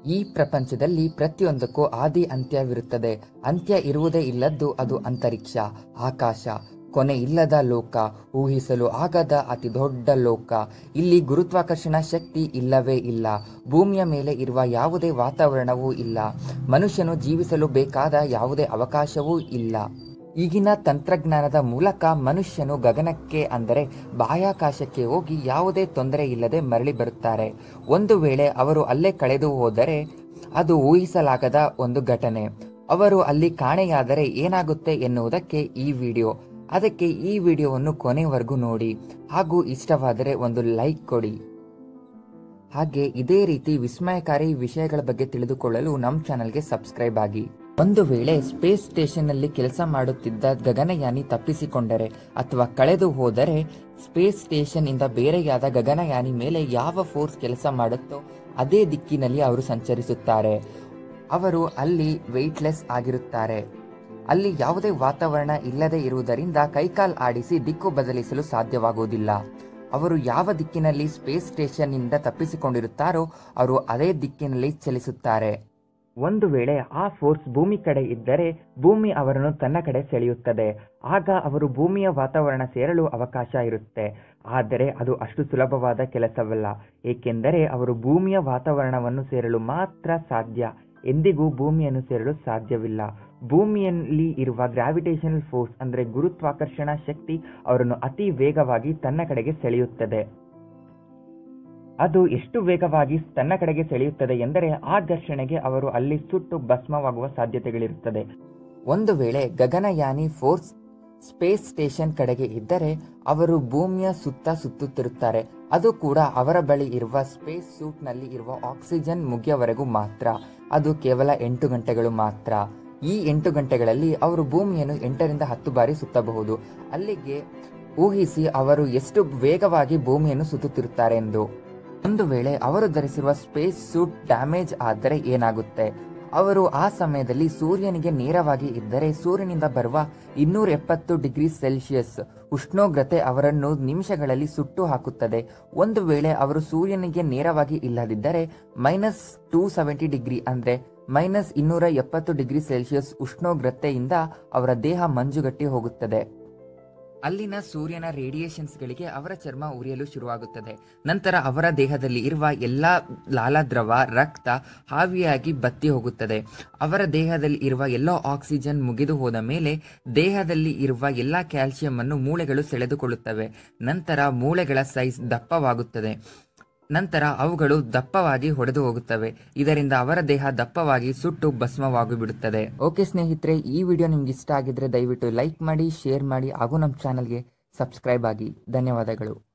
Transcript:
ಈ ಪ್ರಪಂಚದಲ್ಲಿ ಪ್ರತಿಯೊಂದಕ್ಕೂ ಆದಿ ಅಂತ್ಯವಿರುತ್ತದೆ ಅಂತ್ಯ ಇರುವುದೇ ಇಲ್ಲದ್ದು ಅದು ಅಂತರಿಕ್ಷ ಆಕಾಶ ಕೊನೆ ಇಲ್ಲದ ಲೋಕ ಊಹಿಸಲು ಆಗದ ಅತಿ ದೊಡ್ಡ ಲೋಕ ಇಲ್ಲಿ ಗುರುತ್ವಾಕರ್ಷಣ ಶಕ್ತಿ ಇಲ್ಲವೇ ಇಲ್ಲ ಭೂಮಿಯ ಮೇಲೆ ಇರುವ ಯಾವುದೇ ವಾತಾವರಣವೂ ಇಲ್ಲ ಮನುಷ್ಯನು ಜೀವಿಸಲು ಬೇಕಾದ ಯಾವುದೇ ಅವಕಾಶವೂ ಇಲ್ಲ ಈಗಿನ ತಂತ್ರಜ್ಞಾನದ ಮೂಲಕ ಮನುಷ್ಯನು ಗಗನಕ್ಕೆ ಅಂದರೆ ಬಾಹ್ಯಾಕಾಶಕ್ಕೆ ಹೋಗಿ ಯಾವುದೇ ತೊಂದರೆ ಇಲ್ಲದೆ ಮರಳಿ ಬರುತ್ತಾರೆ ಒಂದು ವೇಳೆ ಅವರು ಅಲ್ಲೇ ಕಳೆದು ಹೋದರೆ ಅದು ಊಹಿಸಲಾಗದ ಒಂದು ಘಟನೆ ಅವರು ಅಲ್ಲಿ ಕಾಣೆಯಾದರೆ ಏನಾಗುತ್ತೆ ಎನ್ನುವುದಕ್ಕೆ ಈ ವಿಡಿಯೋ ಅದಕ್ಕೆ ಈ ವಿಡಿಯೋವನ್ನು ಕೊನೆವರೆಗೂ ನೋಡಿ ಹಾಗೂ ಇಷ್ಟವಾದರೆ ಒಂದು ಲೈಕ್ ಕೊಡಿ ಹಾಗೆ ಇದೇ ರೀತಿ ವಿಸ್ಮಯಕಾರಿ ವಿಷಯಗಳ ಬಗ್ಗೆ ತಿಳಿದುಕೊಳ್ಳಲು ನಮ್ಮ ಚಾನಲ್ಗೆ ಸಬ್ಸ್ಕ್ರೈಬ್ ಆಗಿ ಒಂದು ವೇಳೆ ಸ್ಪೇಸ್ ಸ್ಟೇಷನ್ನಲ್ಲಿ ಕೆಲಸ ಮಾಡುತ್ತಿದ್ದ ಗಗನಯಾನಿ ತಪ್ಪಿಸಿಕೊಂಡರೆ ಅಥವಾ ಕಳೆದು ಹೋದರೆ ಸ್ಪೇಸ್ ಸ್ಟೇಷನ್ ಇಂದ ಬೇರೆಯಾದ ಗಗನಯಾನಿ ಮೇಲೆ ಯಾವ ಫೋರ್ಸ್ ಕೆಲಸ ಮಾಡುತ್ತೋ ಅದೇ ದಿಕ್ಕಿನಲ್ಲಿ ಅವರು ಸಂಚರಿಸುತ್ತಾರೆ ಅವರು ಅಲ್ಲಿ ವೆಯ್ಟ್ಲೆಸ್ ಆಗಿರುತ್ತಾರೆ ಅಲ್ಲಿ ಯಾವುದೇ ವಾತಾವರಣ ಇಲ್ಲದೆ ಇರುವುದರಿಂದ ಕೈಕಾಲ್ ಆಡಿಸಿ ದಿಕ್ಕು ಬದಲಿಸಲು ಸಾಧ್ಯವಾಗುವುದಿಲ್ಲ ಅವರು ಯಾವ ದಿಕ್ಕಿನಲ್ಲಿ ಸ್ಪೇಸ್ ಸ್ಟೇಷನ್ ನಿಂದ ತಪ್ಪಿಸಿಕೊಂಡಿರುತ್ತಾರೋ ಅವರು ಅದೇ ದಿಕ್ಕಿನಲ್ಲಿ ಚಲಿಸುತ್ತಾರೆ ಒಂದು ವೇಳೆ ಆ ಫೋರ್ಸ್ ಭೂಮಿ ಕಡೆ ಇದ್ದರೆ ಭೂಮಿ ಅವರನ್ನು ತನ್ನ ಕಡೆ ಸೆಳೆಯುತ್ತದೆ ಆಗ ಅವರು ಭೂಮಿಯ ವಾತಾವರಣ ಸೇರಲು ಅವಕಾಶ ಇರುತ್ತೆ ಆದರೆ ಅದು ಅಷ್ಟು ಸುಲಭವಾದ ಕೆಲಸವಲ್ಲ ಏಕೆಂದರೆ ಅವರು ಭೂಮಿಯ ವಾತಾವರಣವನ್ನು ಸೇರಲು ಮಾತ್ರ ಸಾಧ್ಯ ಎಂದಿಗೂ ಭೂಮಿಯನ್ನು ಸೇರಲು ಸಾಧ್ಯವಿಲ್ಲ ಭೂಮಿಯಲ್ಲಿ ಇರುವ ಗ್ರಾವಿಟೇಷನಲ್ ಫೋರ್ಸ್ ಅಂದರೆ ಗುರುತ್ವಾಕರ್ಷಣ ಶಕ್ತಿ ಅವರನ್ನು ಅತಿ ವೇಗವಾಗಿ ತನ್ನ ಕಡೆಗೆ ಸೆಳೆಯುತ್ತದೆ ಅದು ಎಷ್ಟು ವೇಗವಾಗಿ ತನ್ನ ಕಡೆಗೆ ಸೆಳೆಯುತ್ತದೆ ಎಂದರೆ ಆ ಘರ್ಷಣೆಗೆ ಅವರು ಅಲ್ಲಿ ಸುಟ್ಟು ಭಸ್ಮವಾಗುವ ಸಾಧ್ಯತೆಗಳಿರುತ್ತದೆ ಒಂದು ವೇಳೆ ಗಗನಯಾನಿ ಫೋರ್ಸ್ ಸ್ಪೇಸ್ ಸ್ಟೇಷನ್ ಕಡೆಗೆ ಇದ್ದರೆ ಅವರು ಭೂಮಿಯ ಸುತ್ತ ಸುತ್ತುತ್ತಿರುತ್ತಾರೆ ಅದು ಕೂಡ ಅವರ ಬಳಿ ಇರುವ ಸ್ಪೇಸ್ ಸೂಟ್ನಲ್ಲಿ ಇರುವ ಆಕ್ಸಿಜನ್ ಮುಗಿಯವರೆಗೂ ಮಾತ್ರ ಅದು ಕೇವಲ ಎಂಟು ಗಂಟೆಗಳು ಮಾತ್ರ ಈ ಎಂಟು ಗಂಟೆಗಳಲ್ಲಿ ಅವರು ಭೂಮಿಯನ್ನು ಎಂಟರಿಂದ ಹತ್ತು ಬಾರಿ ಸುತ್ತಬಹುದು ಅಲ್ಲಿಗೆ ಊಹಿಸಿ ಅವರು ಎಷ್ಟು ವೇಗವಾಗಿ ಭೂಮಿಯನ್ನು ಸುತ್ತುತ್ತಿರುತ್ತಾರೆ ಎಂದು ಒಂದು ವೇಳೆ ಅವರು ಧರಿಸಿರುವ ಸ್ಪೇಸ್ ಸೂಟ್ ಡ್ಯಾಮೇಜ್ ಆದರೆ ಏನಾಗುತ್ತೆ ಅವರು ಆ ಸಮಯದಲ್ಲಿ ಸೂರ್ಯನಿಗೆ ನೇರವಾಗಿ ಇದ್ದರೆ ಸೂರ್ಯನಿಂದ ಬರುವ ಇನ್ನೂರ ಎಪ್ಪತ್ತು ಡಿಗ್ರಿ ಸೆಲ್ಸಿಯಸ್ ಉಷ್ಣೋಗ್ರತೆ ಅವರನ್ನು ನಿಮಿಷಗಳಲ್ಲಿ ಸುಟ್ಟು ಹಾಕುತ್ತದೆ ಒಂದು ವೇಳೆ ಅವರು ಸೂರ್ಯನಿಗೆ ನೇರವಾಗಿ ಇಲ್ಲದಿದ್ದರೆ ಮೈನಸ್ ಟೂ ಸೆವೆಂಟಿ ಡಿಗ್ರಿ ಅಂದ್ರೆ ಮೈನಸ್ ಇನ್ನೂರ ಎಪ್ಪತ್ತು ಡಿಗ್ರಿ ಸೆಲ್ಸಿಯಸ್ ಉಷ್ಣೋಗ್ರತೆಯಿಂದ ಅವರ ದೇಹ ಮಂಜುಗಟ್ಟಿ ಹೋಗುತ್ತದೆ ಅಲ್ಲಿನ ಸೂರ್ಯನ ರೇಡಿಯೇಷನ್ಸ್ಗಳಿಗೆ ಅವರ ಚರ್ಮ ಉರಿಯಲು ಶುರುವಾಗುತ್ತದೆ ನಂತರ ಅವರ ದೇಹದಲ್ಲಿ ಇರುವ ಎಲ್ಲಾ ಲಾಲಾದ್ರವ ರಕ್ತ ಹಾವಿಯಾಗಿ ಬತ್ತಿ ಹೋಗುತ್ತದೆ ಅವರ ದೇಹದಲ್ಲಿ ಇರುವ ಎಲ್ಲ ಆಕ್ಸಿಜನ್ ಮುಗಿದು ಹೋದ ಮೇಲೆ ದೇಹದಲ್ಲಿ ಇರುವ ಎಲ್ಲಾ ಕ್ಯಾಲ್ಸಿಯಂ ಅನ್ನು ಮೂಳೆಗಳು ಸೆಳೆದುಕೊಳ್ಳುತ್ತವೆ ನಂತರ ಮೂಳೆಗಳ ಸೈಜ್ ದಪ್ಪವಾಗುತ್ತದೆ ನಂತರ ಅವುಗಳು ದಪ್ಪವಾಗಿ ಹೊಡೆದು ಹೋಗುತ್ತವೆ ಇದರಿಂದ ಅವರ ದೇಹ ದಪ್ಪವಾಗಿ ಸುಟ್ಟು ಭಸ್ಮವಾಗಿ ಬಿಡುತ್ತದೆ ಓಕೆ ಸ್ನೇಹಿತರೆ ಈ ವಿಡಿಯೋ ನಿಮ್ಗೆ ಇಷ್ಟ ಆಗಿದ್ರೆ ದಯವಿಟ್ಟು ಲೈಕ್ ಮಾಡಿ ಶೇರ್ ಮಾಡಿ ಹಾಗೂ ನಮ್ಮ ಚಾನಲ್ಗೆ ಸಬ್ಸ್ಕ್ರೈಬ್ ಆಗಿ ಧನ್ಯವಾದಗಳು